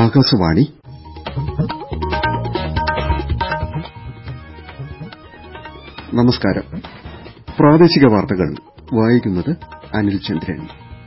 ആകാശവാണി നമസ്കാരം പ്രാദേശിക വാർത്തകൾ വായിക്കുന്നത് അനിൽ ചന്ദ്രൻ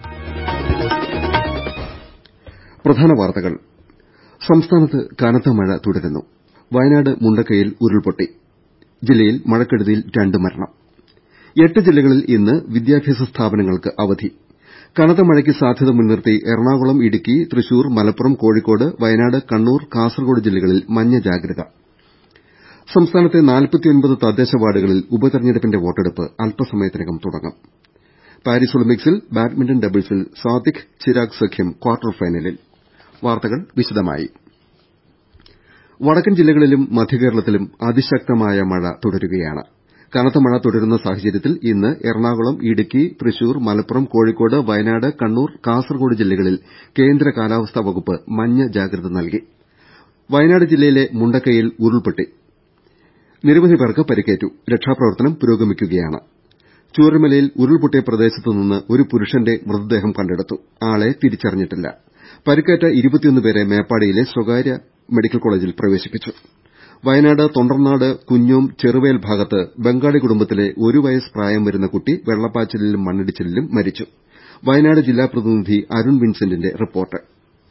പ്രധാന വാർത്തകൾ സംസ്ഥാനത്ത് കനത്ത മഴ തുടരുന്നു വയനാട് മുണ്ടക്കയിൽ ഉരുൾപൊട്ടി ജില്ലയിൽ മഴക്കെടുതിയിൽ രണ്ട് മരണം എട്ട് ജില്ലകളിൽ ഇന്ന് വിദ്യാഭ്യാസ സ്ഥാപനങ്ങൾക്ക് അവധി കനത്ത മഴയ്ക്ക് സാധ്യത മുൻനിർത്തി എറണാകുളം ഇടുക്കി തൃശൂർ മലപ്പുറം കോഴിക്കോട് വയനാട് കണ്ണൂർ കാസർകോട് ജില്ലകളിൽ മഞ്ഞ ജാഗ്രത സംസ്ഥാനത്തെ തദ്ദേശ വാർഡുകളിൽ ഉപതെരഞ്ഞെടുപ്പിന്റെ വോട്ടെടുപ്പ് അല്പസമയത്തിനകം തുടങ്ങും പാരീസ് ഒളിമ്പിക്സിൽ ബാഡ്മിന്റൺ ഡബിൾസിൽ സാത്വിക് ചിരാഗ് സഖ്യം ക്വാർട്ടർ ഫൈനലിൽ വാർത്തകൾ വിശദമായി വടക്കൻ ജില്ലകളിലും മധ്യകേരളത്തിലും അതിശക്തമായ മഴ തുടരുകയാണ് കനത്ത മഴ തുടരുന്ന സാഹചര്യത്തിൽ ഇന്ന് എറണാകുളം ഇടുക്കി തൃശൂർ മലപ്പുറം കോഴിക്കോട് വയനാട് കണ്ണൂർ കാസർകോട് ജില്ലകളിൽ കേന്ദ്ര കാലാവസ്ഥാ വകുപ്പ് മഞ്ഞ ജാഗ്രത നൽകി വയനാട് ജില്ലയിലെ മുണ്ടക്കയിൽ ഉരുൾപൊട്ടി നിരവധി പേർക്ക് പരിക്കേറ്റു രക്ഷാപ്രവർത്തനം പുരോഗമിക്കുകയാണ് ചൂരൽമലയിൽ ഉരുൾപൊട്ടിയ പ്രദേശത്തുനിന്ന് ഒരു പുരുഷന്റെ മൃതദേഹം കണ്ടെടുത്തു ആളെ തിരിച്ചറിഞ്ഞിട്ടില്ല പരിക്കേറ്റ പേരെ മേപ്പാടിയിലെ സ്വകാര്യ മെഡിക്കൽ കോളേജിൽ പ്രവേശിപ്പിച്ചു വയനാട് തൊണ്ടർനാട് കുഞ്ഞോം ചെറുവയൽ ഭാഗത്ത് ബംഗാളി കുടുംബത്തിലെ ഒരു വയസ്സ് പ്രായം വരുന്ന കുട്ടി വെള്ളപ്പാച്ചിലിലും മണ്ണിടിച്ചിലിലും മരിച്ചു വയനാട് ജില്ലാ പ്രതിനിധി അരുൺ വിൻസെന്റിന്റെ റിപ്പോർട്ട്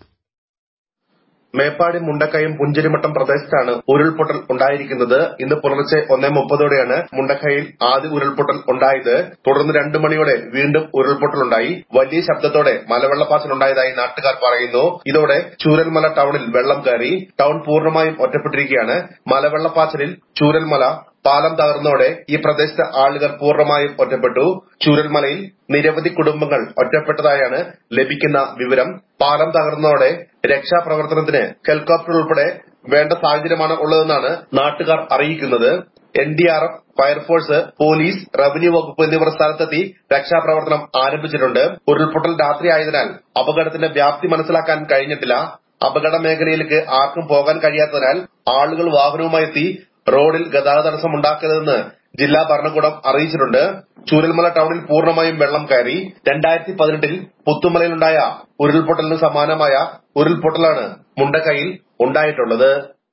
മേപ്പാടി മുണ്ടക്കയം പുഞ്ചിരിമട്ടം പ്രദേശത്താണ് ഉരുൾപൊട്ടൽ ഉണ്ടായിരിക്കുന്നത് ഇന്ന് പുലർച്ചെ ഒന്നേ മുപ്പതോടെയാണ് മുണ്ടക്കയിൽ ആദ്യ ഉരുൾപൊട്ടൽ ഉണ്ടായത് തുടർന്ന് രണ്ടു മണിയോടെ വീണ്ടും ഉരുൾപൊട്ടലുണ്ടായി വലിയ ശബ്ദത്തോടെ മലവെള്ളപ്പാച്ചിലുണ്ടായതായി നാട്ടുകാർ പറയുന്നു ഇതോടെ ചൂരൽമല ടൌണിൽ വെള്ളം കയറി ടൌൺ പൂർണ്ണമായും ഒറ്റപ്പെട്ടിരിക്കുകയാണ് മലവെള്ളപ്പാച്ചിലിൽ ചൂരൽമല പാലം തകർന്നതോടെ ഈ പ്രദേശത്തെ ആളുകൾ പൂർണ്ണമായും ഒറ്റപ്പെട്ടു ചൂരൽമലയിൽ നിരവധി കുടുംബങ്ങൾ ഒറ്റപ്പെട്ടതായാണ് ലഭിക്കുന്ന വിവരം പാലം തകർന്നതോടെ രക്ഷാപ്രവർത്തനത്തിന് ഹെലികോപ്റ്റർ ഉൾപ്പെടെ വേണ്ട സാഹചര്യമാണ് ഉള്ളതെന്നാണ് നാട്ടുകാർ അറിയിക്കുന്നത് N D R F fire force police revenue വകുപ്പ് എന്നിവർ സ്ഥലത്തെത്തി രക്ഷാപ്രവർത്തനം ആരംഭിച്ചിട്ടുണ്ട് ഉരുൾപൊട്ടൽ രാത്രിയായതിനാൽ അപകടത്തിന്റെ വ്യാപ്തി മനസ്സിലാക്കാൻ കഴിഞ്ഞിട്ടില്ല അപകട മേഖലയിലേക്ക് ആർക്കും പോകാൻ കഴിയാത്തതിനാൽ ആളുകൾ വാഹനവുമായി എത്തി റോഡിൽ ഗതാഗത തടസ്സം ഉണ്ടാക്കരുതെന്ന് ജില്ലാ ഭരണകൂടം അറിയിച്ചിട്ടുണ്ട് ചൂരൽമല ടൌണിൽ പൂർണ്ണമായും വെള്ളം കയറി രണ്ടായിരത്തി പതിനെട്ടിൽ പുത്തുമലയിലുണ്ടായ ഉരുൾപൊട്ടലിന് സമാനമായ ഉരുൾപൊട്ടലാണ് മുണ്ടക്കയിൽ ഉണ്ടായിട്ടുള്ളത്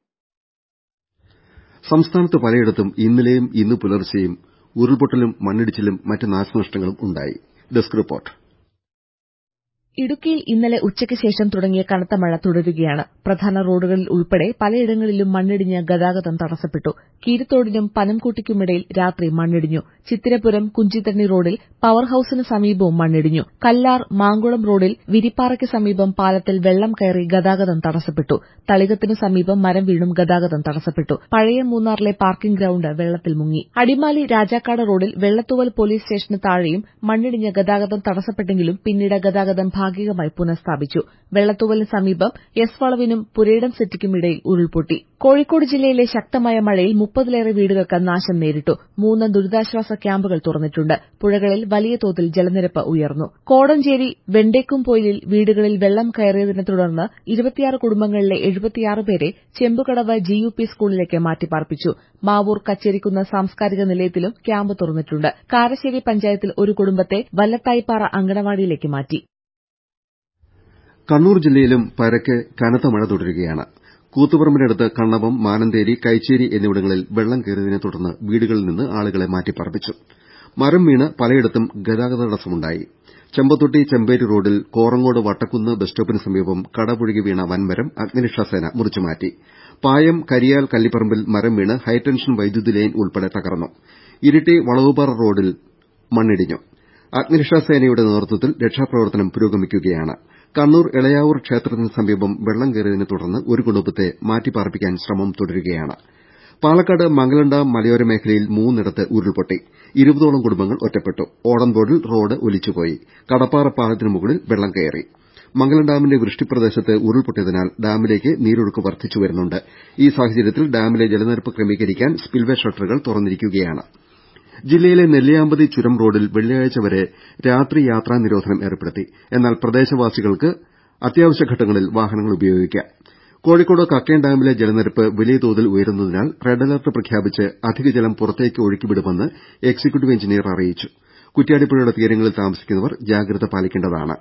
സംസ്ഥാനത്ത് പലയിടത്തും ഇന്നലെയും ഇന്ന് പുലർച്ചെയും ഉരുൾപൊട്ടലും മണ്ണിടിച്ചിലും മറ്റ് നാശനഷ്ടങ്ങളും ഉണ്ടായി ഡെസ്ക് റിപ്പോർട്ട് ഇടുക്കിയിൽ ഇന്നലെ ഉച്ചയ്ക്ക് ശേഷം തുടങ്ങിയ കനത്ത മഴ തുടരുകയാണ് പ്രധാന റോഡുകളിൽ ഉൾപ്പെടെ പലയിടങ്ങളിലും മണ്ണിടിഞ്ഞ് ഗതാഗതം തടസ്സപ്പെട്ടു കീരിത്തോടിനും പനംകൂട്ടിക്കുമിടയിൽ രാത്രി മണ്ണിടിഞ്ഞു ചിത്തിരപുരം കുഞ്ചിത്തണ്ണി റോഡിൽ പവർ ഹൌസിന് സമീപവും മണ്ണിടിഞ്ഞു കല്ലാർ മാങ്കുളം റോഡിൽ വിരിപ്പാറയ്ക്ക് സമീപം പാലത്തിൽ വെള്ളം കയറി ഗതാഗതം തടസ്സപ്പെട്ടു തളികത്തിന് സമീപം മരം വീണും ഗതാഗതം തടസ്സപ്പെട്ടു പഴയ മൂന്നാറിലെ പാർക്കിംഗ് ഗ്രൌണ്ട് വെള്ളത്തിൽ മുങ്ങി അടിമാലി രാജാക്കാട് റോഡിൽ വെള്ളത്തൂവൽ പോലീസ് സ്റ്റേഷന് താഴെയും മണ്ണിടിഞ്ഞ് ഗതാഗതം തടസ്സപ്പെട്ടെങ്കിലും പിന്നീട് ഗതാഗതം ഭാഗികമായി പുനഃസ്ഥാപിച്ചു വെള്ളത്തൂവലിന് സമീപം എസ് വളവിനും പുരയിടം സെറ്റിക്കുമിടയിൽ ഉരുൾപൊട്ടി കോഴിക്കോട് ജില്ലയിലെ ശക്തമായ മഴയിൽ മുപ്പതിലേറെ വീടുകൾക്ക് നാശം നേരിട്ടു മൂന്ന് ദുരിതാശ്വാസ ക്യാമ്പുകൾ തുറന്നിട്ടുണ്ട് പുഴകളിൽ വലിയ തോതിൽ ജലനിരപ്പ് ഉയർന്നു കോടഞ്ചേരി വെണ്ടേക്കുംപൊയിലിൽ വീടുകളിൽ വെള്ളം കയറിയതിനെ തുടർന്ന് ഇരുപത്തിയാറ് കുടുംബങ്ങളിലെ എഴുപത്തിയാറ് പേരെ ചെമ്പുകടവ് ജി യു പി സ്കൂളിലേക്ക് മാറ്റിപ്പാർപ്പിച്ചു മാവൂർ കച്ചേരിക്കുന്ന് സാംസ്കാരിക നിലയത്തിലും ക്യാമ്പ് തുറന്നിട്ടുണ്ട് കാരശ്ശേരി പഞ്ചായത്തിൽ ഒരു കുടുംബത്തെ വല്ലത്തായിപ്പാറ അങ്കണവാടിയിലേക്ക് മാറ്റി കണ്ണൂർ ജില്ലയിലും പരക്കെ കനത്ത മഴ തുടരുകയാണ് കൂത്തുപറമ്പിനടുത്ത് കണ്ണവം മാനന്തേരി കൈച്ചേരി എന്നിവിടങ്ങളിൽ വെള്ളം കയറിയതിനെ തുടർന്ന് വീടുകളിൽ നിന്ന് ആളുകളെ മാറ്റിപ്പാർപ്പിച്ചു മരം വീണ് പലയിടത്തും ഗതാഗത തടസ്സമുണ്ടായി ചെമ്പത്തൊട്ടി ചെമ്പേരി റോഡിൽ കോറങ്ങോട് വട്ടക്കുന്ന് ബസ് സ്റ്റോപ്പിന് സമീപം കടപുഴകി വീണ വൻമരം അഗ്നിരക്ഷാസേന മുറിച്ചുമാറ്റി പായം കരിയാൽ കല്ലിപ്പറമ്പിൽ മരം വീണ് ഹൈടെൻഷൻ വൈദ്യുതി ലൈൻ ഉൾപ്പെടെ തകർന്നു ഇരിട്ടി വളവുപാറ റോഡിൽ മണ്ണിടിഞ്ഞു അഗ്നിരക്ഷാസേനയുടെ നേതൃത്വത്തിൽ രക്ഷാപ്രവർത്തനം പുരോഗമിക്കുകയാണ് കണ്ണൂർ എളയാവൂർ ക്ഷേത്രത്തിന് സമീപം വെള്ളം കയറിയതിനെ തുടർന്ന് ഒരു കുടുംബത്തെ മാറ്റിപ്പാർപ്പിക്കാൻ ശ്രമം തുടരുകയാണ് പാലക്കാട് മംഗലം മലയോര മേഖലയിൽ മൂന്നിടത്ത് ഉരുൾപൊട്ടി ഇരുപതോളം കുടുംബങ്ങൾ ഒറ്റപ്പെട്ടു ഓടൻതോടിൽ റോഡ് ഒലിച്ചുപോയി കടപ്പാറ പാലത്തിന് മുകളിൽ വെള്ളം കയറി മംഗലം ഡാമിന്റെ വൃഷ്ടിപ്രദേശത്ത് ഉരുൾപൊട്ടിയതിനാൽ ഡാമിലേക്ക് നീരൊഴുക്ക് വർദ്ധിച്ചു വരുന്നുണ്ട് ഈ സാഹചര്യത്തിൽ ഡാമിലെ ജലനിരപ്പ് ക്രമീകരിക്കാൻ സ്പിൽവേ ഷട്ടറുകൾ തുറന്നിരിക്കുകയാണ് ജില്ലയിലെ നെല്ലിയാമ്പതി ചുരം റോഡിൽ വെള്ളിയാഴ്ച വരെ രാത്രി യാത്രാ നിരോധനം ഏർപ്പെടുത്തി എന്നാൽ പ്രദേശവാസികൾക്ക് അത്യാവശ്യ ഘട്ടങ്ങളിൽ വാഹനങ്ങൾ ഉപയോഗിക്കാം കോഴിക്കോട് കക്കയം ഡാമിലെ ജലനിരപ്പ് വലിയ തോതിൽ ഉയരുന്നതിനാൽ റെഡ് അലർട്ട് പ്രഖ്യാപിച്ച് അധിക ജലം പുറത്തേക്ക് ഒഴുക്കിവിടുമെന്ന് എക്സിക്യൂട്ടീവ് എഞ്ചിനീയർ അറിയിച്ചു കുറ്റ്യാടിപ്പുഴയുടെ തീരങ്ങളിൽ താമസിക്കുന്നവർ ജാഗ്രത പാലിക്കേണ്ടതാണ്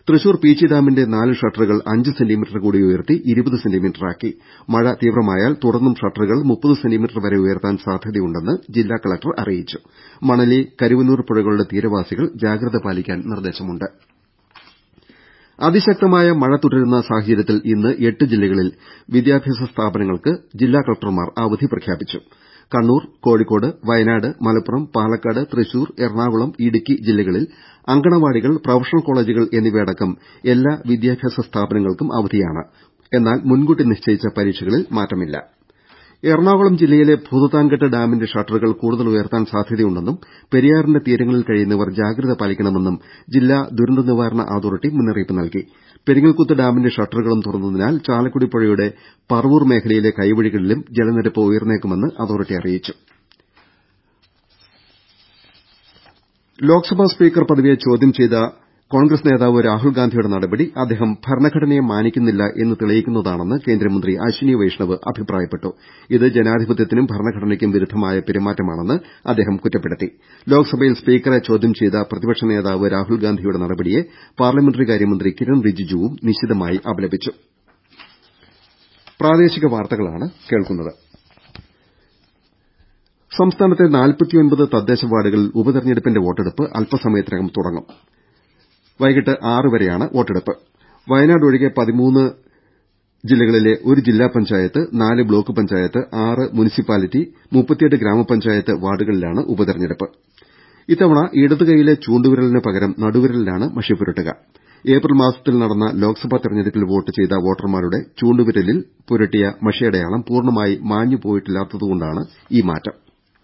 തൃശൂർ പീച്ചി ഡാമിന്റെ നാല് ഷട്ടറുകൾ അഞ്ച് സെന്റിമീറ്റർ കൂടി ഉയർത്തി ഇരുപത് സെന്റിമീറ്ററാക്കി മഴ തീവ്രമായാൽ തുടർന്നും ഷട്ടറുകൾ മുപ്പത് സെന്റിമീറ്റർ വരെ ഉയർത്താൻ സാധ്യതയുണ്ടെന്ന് ജില്ലാ കലക്ടർ അറിയിച്ചു മണലി കരുവന്നൂർ പുഴകളുടെ തീരവാസികൾ ജാഗ്രത പാലിക്കാൻ നിർദ്ദേശമുണ്ട് അതിശക്തമായ മഴ തുടരുന്ന സാഹചര്യത്തിൽ ഇന്ന് എട്ട് ജില്ലകളിൽ വിദ്യാഭ്യാസ സ്ഥാപനങ്ങൾക്ക് ജില്ലാ കലക്ടർമാർ അവധി പ്രഖ്യാപിച്ചു കണ്ണൂർ കോഴിക്കോട് വയനാട് മലപ്പുറം പാലക്കാട് തൃശൂർ എറണാകുളം ഇടുക്കി ജില്ലകളിൽ അങ്കണവാടികൾ പ്രൊഫഷണൽ കോളേജുകൾ എന്നിവയടക്കം എല്ലാ വിദ്യാഭ്യാസ സ്ഥാപനങ്ങൾക്കും അവധിയാണ് എന്നാൽ മുൻകൂട്ടി നിശ്ചയിച്ച പരീക്ഷകളിൽ മാറ്റമില്ല എറണാകുളം ജില്ലയിലെ ഭൂതത്താൻകെട്ട് ഡാമിന്റെ ഷട്ടറുകൾ കൂടുതൽ ഉയർത്താൻ സാധ്യതയുണ്ടെന്നും പെരിയാറിന്റെ തീരങ്ങളിൽ കഴിയുന്നവർ ജാഗ്രത പാലിക്കണമെന്നും ജില്ലാ ദുരന്ത നിവാരണ അതോറിറ്റി മുന്നറിയിപ്പ് നൽകി പെരിങ്ങൽകുത്ത് ഡാമിന്റെ ഷട്ടറുകളും തുറന്നതിനാൽ ചാലക്കുടി പുഴയുടെ പറവൂർ മേഖലയിലെ കൈവഴികളിലും ജലനിരപ്പ് ഉയർന്നേക്കുമെന്ന് അതോറിറ്റി അറിയിച്ചു ലോക്സഭാ സ്പീക്കർ പദവിയെ ചോദ്യം ചെയ്ത കോൺഗ്രസ് നേതാവ് രാഹുൽ ഗാന്ധിയുടെ നടപടി അദ്ദേഹം ഭരണഘടനയെ മാനിക്കുന്നില്ല എന്ന് തെളിയിക്കുന്നതാണെന്ന് കേന്ദ്രമന്ത്രി അശ്വിനി വൈഷ്ണവ് അഭിപ്രായപ്പെട്ടു ഇത് ജനാധിപത്യത്തിനും ഭരണഘടനയ്ക്കും വിരുദ്ധമായ പെരുമാറ്റമാണെന്ന് അദ്ദേഹം കുറ്റപ്പെടുത്തി ലോക്സഭയിൽ സ്പീക്കറെ ചോദ്യം ചെയ്ത പ്രതിപക്ഷ നേതാവ് രാഹുൽ ഗാന്ധിയുടെ നടപടിയെ പാർലമെന്ററി കാര്യമന്ത്രി കിരൺ റിജിജുവും നിശിതമായി അപലപിച്ചു സംസ്ഥാനത്തെ തദ്ദേശ വാർഡുകളിൽ ഉപതെരഞ്ഞെടുപ്പിന്റെ വോട്ടെടുപ്പ് അല്പസമയത്തിനകം തുടങ്ങും വൈകിട്ട് ആറ് വരെയാണ് വോട്ടെടുപ്പ് വയനാട് ഒഴികെ പതിമൂന്ന് ജില്ലകളിലെ ഒരു ജില്ലാ പഞ്ചായത്ത് നാല് ബ്ലോക്ക് പഞ്ചായത്ത് ആറ് മുനിസിപ്പാലിറ്റി മുപ്പത്തിയെട്ട് ഗ്രാമപഞ്ചായത്ത് വാർഡുകളിലാണ് ഉപതെരഞ്ഞെടുപ്പ് ഇത്തവണ ഇടത് കൈയിലെ ചൂണ്ടുവിരലിന് പകരം നടുവിരലിലാണ് മഷി പുരട്ടുക ഏപ്രിൽ മാസത്തിൽ നടന്ന ലോക്സഭാ തെരഞ്ഞെടുപ്പിൽ വോട്ട് ചെയ്ത വോട്ടർമാരുടെ ചൂണ്ടുവിരലിൽ പുരട്ടിയ മഷിയടയാളം പൂർണ്ണമായി മാഞ്ഞു പോയിട്ടില്ലാത്തതുകൊണ്ടാണ് ഈ മാറ്റം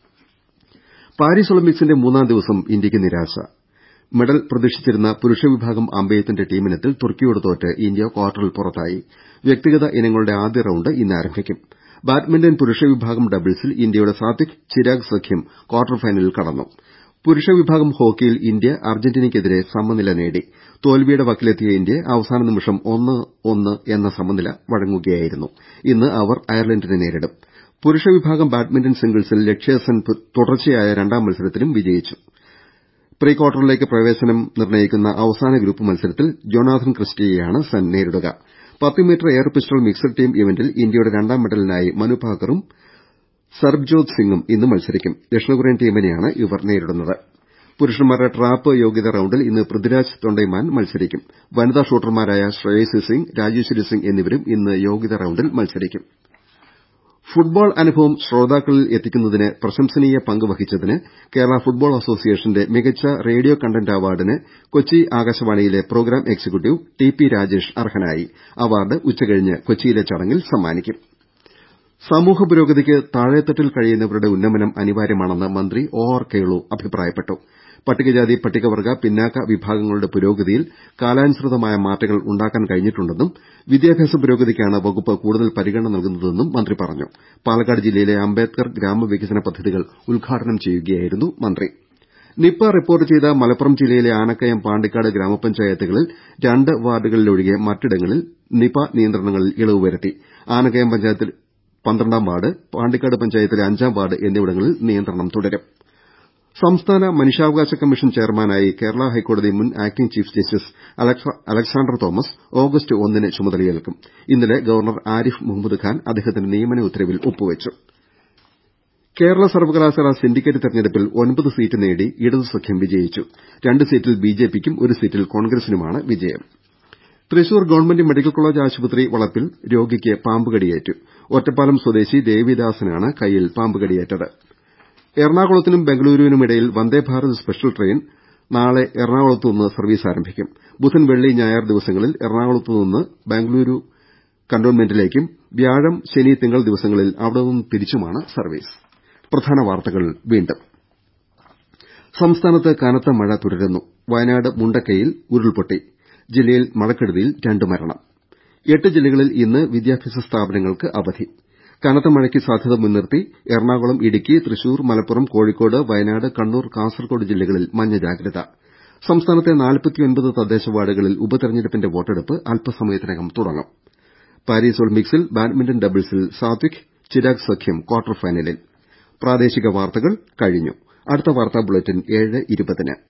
പാരീസ് ഒളിമ്പിക്സിന്റെ മൂന്നാം ദിവസം ഇന്ത്യയ്ക്ക് നിരാശ മെഡൽ പ്രതീക്ഷിച്ചിരുന്ന പുരുഷ വിഭാഗം അമ്പെയ്ത്തിന്റെ ടീമിനത്തിൽ തുർക്കിയോട് തോറ്റ് ഇന്ത്യ ക്വാർട്ടറിൽ പുറത്തായി വ്യക്തിഗത ഇനങ്ങളുടെ ആദ്യ റൌണ്ട് ഇന്ന് ആരംഭിക്കും ബാഡ്മിന്റൺ പുരുഷ വിഭാഗം ഡബിൾസിൽ ഇന്ത്യയുടെ സാത്വിക് ചിരാഗ് സഖ്യം ക്വാർട്ടർ ഫൈനലിൽ കടന്നു പുരുഷ വിഭാഗം ഹോക്കിയിൽ ഇന്ത്യ അർജന്റീനയ്ക്കെതിരെ സമനില നേടി തോൽവിയുടെ വക്കിലെത്തിയ ഇന്ത്യ അവസാന നിമിഷം ഒന്ന് ഒന്ന് എന്ന സമനില വഴങ്ങുകയായിരുന്നു ഇന്ന് അവർ അയർലന്റിനെ നേരിടും പുരുഷ വിഭാഗം ബാഡ്മിന്റൺ സിംഗിൾസിൽ ലക്ഷ്യ സെൻ തുടർച്ചയായ രണ്ടാം മത്സരത്തിലും വിജയിച്ചു പ്രീ ക്വാർട്ടറിലേക്ക് പ്രവേശനം നിർണ്ണയിക്കുന്ന അവസാന ഗ്രൂപ്പ് മത്സരത്തിൽ ജൊനാഥൻ ക്രിസ്റ്റിയെയാണ് സെൻ നേരിടുക പത്ത് metre air pistol mixed team ഇവന്റിൽ ഇന്ത്യയുടെ രണ്ടാം മെഡലിനായി മനു ഭാക്കറും സർബ്ജോത് സിംഗും ഇന്ന് മത്സരിക്കും ദക്ഷിണകൊറിയൻ ടീമിനെയാണ് ഇവർ നേരിടുന്നത് പുരുഷന്മാരുടെ ട്രാപ്പ് യോഗ്യതാ റൌണ്ടിൽ ഇന്ന് പൃഥ്വിരാജ് തൊണ്ടൈമാൻ മത്സരിക്കും വനിതാ ഷൂട്ടർമാരായ ശ്രേയസി സിംഗ് രാജേശ്വരി സിംഗ് എന്നിവരും ഇന്ന് യോഗ്യതാ റൌണ്ടിൽ മത്സരിക്കും ഫുട്ബോൾ അനുഭവം ശ്രോതാക്കളിൽ എത്തിക്കുന്നതിന് പ്രശംസനീയ പങ്ക് വഹിച്ചതിന് കേരള ഫുട്ബോൾ അസോസിയേഷന്റെ മികച്ച റേഡിയോ കണ്ടന്റ് അവാർഡിന് കൊച്ചി ആകാശവാണിയിലെ programme executive T P Rajesh അർഹനായി അവാർഡ് ഉച്ചകഴിഞ്ഞ് കൊച്ചിയിലെ ചടങ്ങിൽ സമ്മാനിക്കും സമൂഹ പുരോഗതിക്ക് താഴെത്തട്ടിൽ കഴിയുന്നവരുടെ ഉന്നമനം അനിവാര്യമാണെന്ന് മന്ത്രി ഒ ആർ കേളു അഭിപ്രായപ്പെട്ടു പട്ടികജാതി പട്ടികവർഗ്ഗ പിന്നാക്ക വിഭാഗങ്ങളുടെ പുരോഗതിയിൽ കാലാനുസൃതമായ മാറ്റങ്ങൾ ഉണ്ടാക്കാൻ കഴിഞ്ഞിട്ടുണ്ടെന്നും വിദ്യാഭ്യാസ പുരോഗതിക്കാണ് വകുപ്പ് കൂടുതൽ പരിഗണന നൽകുന്നതെന്നും മന്ത്രി പറഞ്ഞു പാലക്കാട് ജില്ലയിലെ അംബേദ്കർ ഗ്രാമവികസന പദ്ധതികൾ ഉദ്ഘാടനം ചെയ്യുകയായിരുന്നു മന്ത്രി നിപ റിപ്പോർട്ട് ചെയ്ത മലപ്പുറം ജില്ലയിലെ ആനക്കയം പാണ്ടിക്കാട് ഗ്രാമപഞ്ചായത്തുകളിൽ രണ്ട് വാർഡുകളിലൊഴികെ മറ്റിടങ്ങളിൽ നിപ നിയന്ത്രണങ്ങളിൽ ഇളവ് വരുത്തി ആനക്കയം പഞ്ചായത്തിൽ പന്ത്രണ്ടാം വാർഡ് പാണ്ടിക്കാട് പഞ്ചായത്തിലെ അഞ്ചാം വാർഡ് എന്നിവിടങ്ങളിൽ നിയന്ത്രണം തുടരും സംസ്ഥാന മനുഷ്യാവകാശ കമ്മീഷൻ ചെയർമാനായി കേരള ഹൈക്കോടതി മുൻ acting chief justice Alexander Thomas August ഒന്നിന് ചുമതലയേൽക്കും ഇന്നലെ ഗവർണർ ആരിഫ് മുഹമ്മദ് ഖാൻ അദ്ദേഹത്തിന്റെ നിയമന ഉത്തരവിൽ ഒപ്പുവച്ചു കേരള സർവകലാശാല സിൻഡിക്കേറ്റ് തെരഞ്ഞെടുപ്പിൽ ഒൻപത് സീറ്റ് നേടി ഇടതു സഖ്യം വിജയിച്ചു രണ്ട് സീറ്റിൽ ബിജെപിക്കും ഒരു സീറ്റിൽ കോൺഗ്രസിനുമാണ് വിജയം തൃശൂർ ഗവൺമെന്റ് മെഡിക്കൽ കോളേജ് ആശുപത്രി വളപ്പിൽ രോഗിക്ക് പാമ്പുകടിയേറ്റു ഒറ്റപ്പാലം സ്വദേശി ദേവിദാസിനാണ് കൈയിൽ പാമ്പുകടിയേറ്റത് എറണാകുളത്തിനും ബംഗളൂരുവിനുമിടയിൽ വന്ദേഭാരത് സ്പെഷ്യൽ ട്രെയിൻ നാളെ എറണാകുളത്തുനിന്ന് സർവീസ് ആരംഭിക്കും ബുധൻ വെള്ളി ഞായർ ദിവസങ്ങളിൽ എറണാകുളത്തുനിന്ന് ബംഗളൂരു കന്റോൺമെന്റിലേക്കും വ്യാഴം ശനി തിങ്കൾ ദിവസങ്ങളിൽ അവിടെ നിന്ന് തിരിച്ചുമാണ് സർവീസ് സംസ്ഥാനത്ത് കനത്ത മഴ തുടരുന്നു വയനാട് മുണ്ടക്കയിൽ ഉരുൾപൊട്ടി ജില്ലയിൽ മഴക്കെടുതിയിൽ രണ്ട് മരണം എട്ട് ജില്ലകളിൽ ഇന്ന് വിദ്യാഭ്യാസ സ്ഥാപനങ്ങൾക്ക് അവധി കനത്ത മഴയ്ക്ക് സാധ്യത മുൻനിർത്തി എറണാകുളം ഇടുക്കി തൃശൂർ മലപ്പുറം കോഴിക്കോട് വയനാട് കണ്ണൂർ കാസർകോട് ജില്ലകളിൽ മഞ്ഞ ജാഗ്രത സംസ്ഥാനത്തെ തദ്ദേശ വാർഡുകളിൽ ഉപതെരഞ്ഞെടുപ്പിന്റെ വോട്ടെടുപ്പ് അല്പസമയത്തിനകം തുടങ്ങും പാരീസ് ഒളിമ്പിക്സിൽ ബാഡ്മിന്റൺ ഡബിൾസിൽ സാത്വിക് ചിരാഗ് സഖ്യം ക്വാർട്ടർ ഫൈനലിൽ അടുത്ത വാർത്താ ബുള്ളറ്റിൻ ഏഴ് ഇരുപതിന്